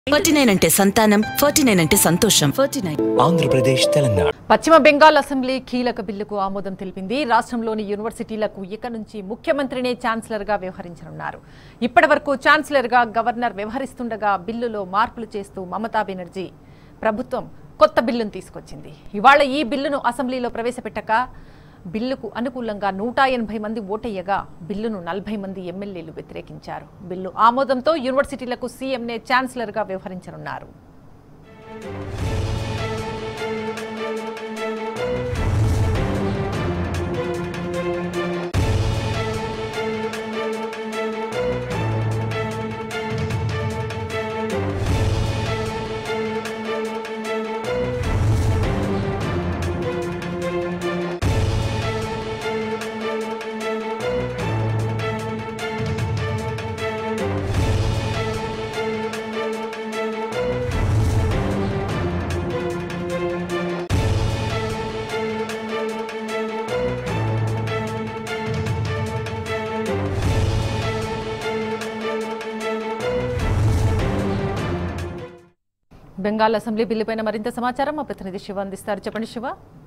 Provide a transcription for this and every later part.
forty nine అంటే సంతానం forty nine అంటే సంతోషం ఫార్టీ నైన్ ఆంధ్రప్రదేశ్ తెలంగాణ పశ్చిమ బెంగాల్ అసెంబ్లీ కీలక బిల్లుకు ఆమోదం తెలిపింది రాష్ట్రంలోని యూనివర్సిటీలకు ఇక నుంచి ముఖ్యమంత్రినే ఛాన్సలర్గా వ్యవహరించనున్నారు ఇప్పటి వరకు ఛాన్సలర్గా గవర్నర్ వ్యవహరిస్తుండగా బిల్లులో మార్పులు చేస్తూ మమతా బెనర్జీ ప్రభుత్వం కొత్త బిల్లును తీసుకొచ్చింది ఇవాళ ఈ బిల్లును అసెంబ్లీలో ప్రవేశపెట్టక బిల్లుకు అనుకూలంగా నూట ఎనభై మంది ఓటయ్యగా బిల్లును నలభై మంది ఎమ్మెల్యేలు వ్యతిరేకించారు బిల్లు ఆమోదంతో యూనివర్సిటీలకు సీఎంనే ఛాన్సలర్గా వ్యవహరించనున్నారు బెంగాల్ అసెంబ్లీ బిల్లుపైన మరింత సమాచారం మా ప్రతినిధి శివ అందిస్తారు చెప్పండి శివ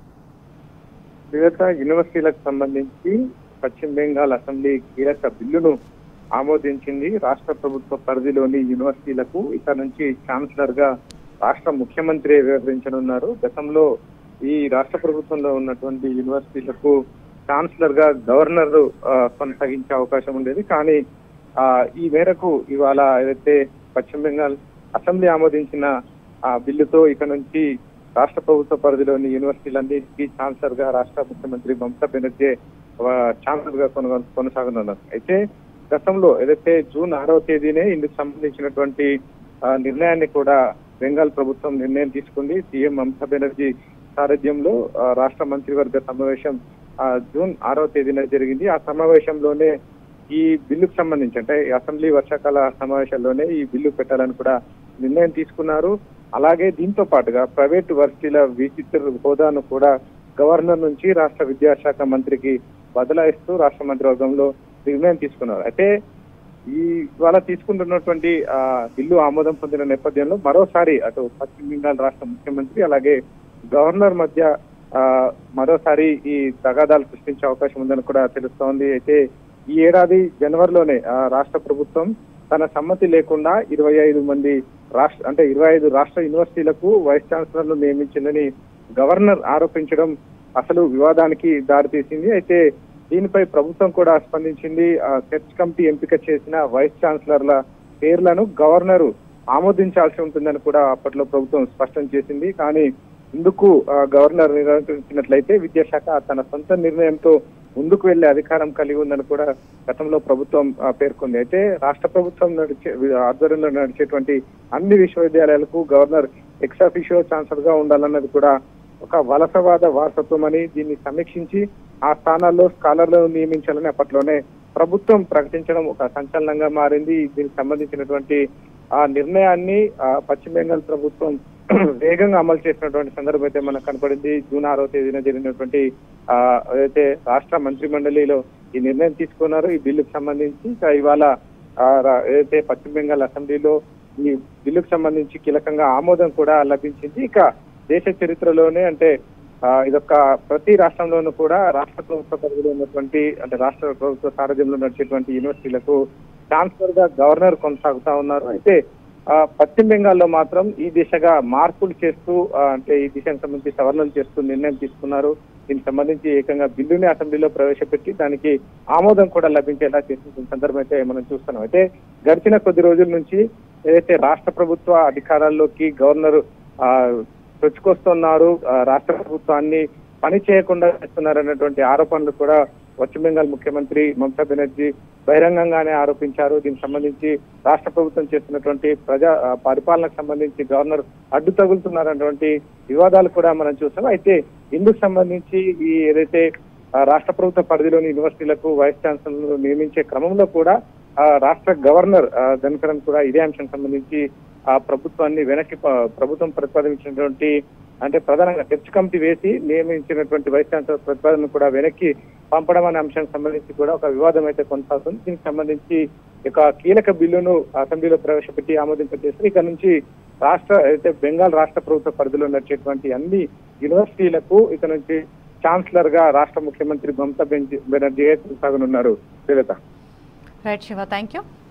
వివిధ యూనివర్సిటీలకు సంబంధించి పశ్చిమ బెంగాల్ అసెంబ్లీ కీలక బిల్లును ఆమోదించింది రాష్ట్ర ప్రభుత్వ పరిధిలోని యూనివర్సిటీలకు ఇక నుంచి ఛాన్సలర్ గా రాష్ట్ర ముఖ్యమంత్రి వ్యవహరించనున్నారు గతంలో ఈ రాష్ట్ర ప్రభుత్వంలో ఉన్నటువంటి యూనివర్సిటీలకు ఛాన్సలర్ గా గవర్నర్ ఆ, కొనసాగించే అవకాశం ఉండేది కానీ ఆ ఈ మేరకు ఇవాళ ఏదైతే పశ్చిమ బెంగాల్ అసెంబ్లీ ఆమోదించిన ఆ బిల్లుతో ఇక నుంచి రాష్ట్ర ప్రభుత్వ పరిధిలోని యూనివర్సిటీలన్నిటికీ ఛాన్సలర్ గా రాష్ట్ర ముఖ్యమంత్రి మమతా బెనర్జీ ఆ, ఛాన్సలర్ గా కొనగ- కొనసాగనున్నారు అయితే గతంలో ఏదైతే జూన్ ఆరవ తేదీనే ఇందుకు సంబంధించినటువంటి ఆ, నిర్ణయాన్ని కూడా బెంగాల్ ప్రభుత్వం నిర్ణయం తీసుకుంది సీఎం మమతా బెనర్జీ సారథ్యంలో ఆ, రాష్ట్ర మంత్రివర్గ సమావేశం ఆ, జూన్ ఆరవ తేదీన జరిగింది ఆ సమావేశంలోనే ఈ బిల్లుకు సంబంధించి అంటే ఈ అసెంబ్లీ వర్షాకాల సమావేశాల్లోనే ఈ బిల్లు పెట్టాలని కూడా నిర్ణయం తీసుకున్నారు అలాగే దీంతో పాటుగా ప్రైవేట్ వర్సిటీల విచిత్ర హోదాను కూడా గవర్నర్ నుంచి రాష్ట్ర విద్యాశాఖ మంత్రికి బదలాయిస్తూ రాష్ట్ర మంత్రివర్గంలో నిర్ణయం తీసుకున్నారు అయితే ఈ ఇవాళ తీసుకుంటున్నటువంటి ఆ బిల్లు ఆమోదం పొందిన నేపథ్యంలో మరోసారి అటు పశ్చిమ బెంగాల్ రాష్ట్ర ముఖ్యమంత్రి అలాగే గవర్నర్ మధ్య ఆ మరోసారి ఈ తగాదాలు సృష్టించే అవకాశం ఉందని కూడా తెలుస్తోంది అయితే ఈ ఏడాది జనవరిలోనే ఆ, రాష్ట్ర ప్రభుత్వం తన సమ్మతి లేకుండా ఇరవై ఐదు మంది రాష్ట్ర అంటే ఇరవై ఐదు రాష్ట్ర యూనివర్సిటీలకు వైస్ ఛాన్సలర్లు నియమించిందని గవర్నర్ ఆరోపించడం అసలు వివాదానికి దారితీసింది అయితే దీనిపై ప్రభుత్వం కూడా స్పందించింది ఆ, సెర్చ్ కమిటీ ఎంపిక చేసిన వైస్ ఛాన్సలర్ల పేర్లను గవర్నర్ ఆమోదించాల్సి ఉంటుందని కూడా అప్పట్లో ప్రభుత్వం స్పష్టం చేసింది కానీ ఇందుకు ఆ, గవర్నర్ నిరాకరించినట్లయితే విద్యాశాఖ తన సొంత నిర్ణయంతో ముందుకు వెళ్లే అధికారం కలిగి ఉందని కూడా గతంలో ప్రభుత్వం ఆ, పేర్కొంది అయితే రాష్ట్ర ప్రభుత్వం నడిచే ఆధ్వర్యంలో నడిచేటువంటి అన్ని విశ్వవిద్యాలయాలకు గవర్నర్ ఎక్స్ అఫిషియో ఛాన్సలర్ గా ఉండాలన్నది కూడా ఒక వలసవాద వారసత్వం అని దీన్ని సమీక్షించి ఆ స్థానాల్లో స్కాలర్లను నియమించాలని అప్పట్లోనే ప్రభుత్వం ప్రకటించడం ఒక సంచలనంగా మారింది దీనికి సంబంధించినటువంటి ఆ నిర్ణయాన్ని ఆ, పశ్చిమ బెంగాల్ ప్రభుత్వం వేగంగా అమలు చేసినటువంటి సందర్భం అయితే మనకు కనపడింది జూన్ ఆరో తేదీన జరిగినటువంటి ఆ ఏదైతే రాష్ట్ర మంత్రి మండలిలో ఈ నిర్ణయం తీసుకున్నారో ఈ బిల్లుకు సంబంధించి ఇక ఇవాళ ఆ, రా- ఏదైతే పశ్చిమ బెంగాల్ అసెంబ్లీలో ఈ బిల్లుకు సంబంధించి కీలకంగా ఆమోదం కూడా లభించింది ఇక దేశ చరిత్రలోనే అంటే ఆ, ఇదొక ప్రతి రాష్ట్రంలోనూ కూడా రాష్ట్ర ప్రభుత్వ పరిధిలో ఉన్నటువంటి అంటే రాష్ట్ర ప్రభుత్వ సారథ్యంలో నడిచేటువంటి యూనివర్సిటీలకు ఛాన్సలర్ గా గవర్నర్ కొనసాగుతా ఉన్నారు అయితే ఆ, పశ్చిమ బెంగాల్లో మాత్రం ఈ దిశగా మార్పులు చేస్తూ ఆ, అంటే ఈ దిశకు సంబంధించి సవరణలు చేస్తూ నిర్ణయం తీసుకున్నారు దీనికి సంబంధించి ఏకంగా బిల్లుని అసెంబ్లీలో ప్రవేశపెట్టి దానికి ఆమోదం కూడా లభించేలా చేసిన సందర్భం అయితే మనం చూస్తున్నాం అయితే గడిచిన కొద్ది రోజుల నుంచి ఏదైతే రాష్ట్ర ప్రభుత్వ అధికారాల్లోకి గవర్నర్ ఆ చొచ్చుకొస్తున్నారు ఆ, రాష్ట్ర ప్రభుత్వాన్ని పని చేయకుండా చేస్తున్నారన్నటువంటి ఆరోపణలు కూడా పశ్చిమ బెంగాల్ ముఖ్యమంత్రి మమతా బెనర్జీ బహిరంగంగానే ఆరోపించారు దీనికి సంబంధించి రాష్ట్ర ప్రభుత్వం చేస్తున్నటువంటి ప్రజా ఆ, పరిపాలనకు సంబంధించి గవర్నర్ అడ్డు తగులుతున్నారన్నటువంటి వివాదాలు కూడా మనం చూసాం అయితే ఇందుకు సంబంధించి ఈ ఏదైతే ఆ, రాష్ట్ర ప్రభుత్వ పరిధిలోని యూనివర్సిటీలకు వైస్ ఛాన్సలర్ నియమించే క్రమంలో కూడా ఆ, రాష్ట్ర గవర్నర్ ఆ, ధనకరన్ కూడా ఇదే అంశం సంబంధించి ఆ ప్రభుత్వాన్ని వెనక్కి ప- ప్రభుత్వం ప్రతిపాదించినటువంటి అంటే ప్రధానంగా చర్చ్ కమిటీ వేసి నియమించినటువంటి వైస్ ఛాన్సలర్ ప్రతిపాదనను కూడా వెనక్కి పంపడం అనే అంశానికి సంబంధించి కూడా ఒక వివాదం అయితే కొనసాగుతుంది దీనికి సంబంధించి ఒక కీలక బిల్లును అసెంబ్లీలో ప్రవేశపెట్టి ఆమోదింపజేస్తారు ఇక నుంచి రాష్ట్ర అయితే బెంగాల్ రాష్ట్ర ప్రభుత్వ పరిధిలో నడిచేటువంటి అన్ని యూనివర్సిటీలకు ఇక నుంచి ఛాన్సలర్ గా రాష్ట్ర ముఖ్యమంత్రి మమతా బెంజ్- బెనర్జీ కొనసాగనున్నారు Srilatha right Shiva thank you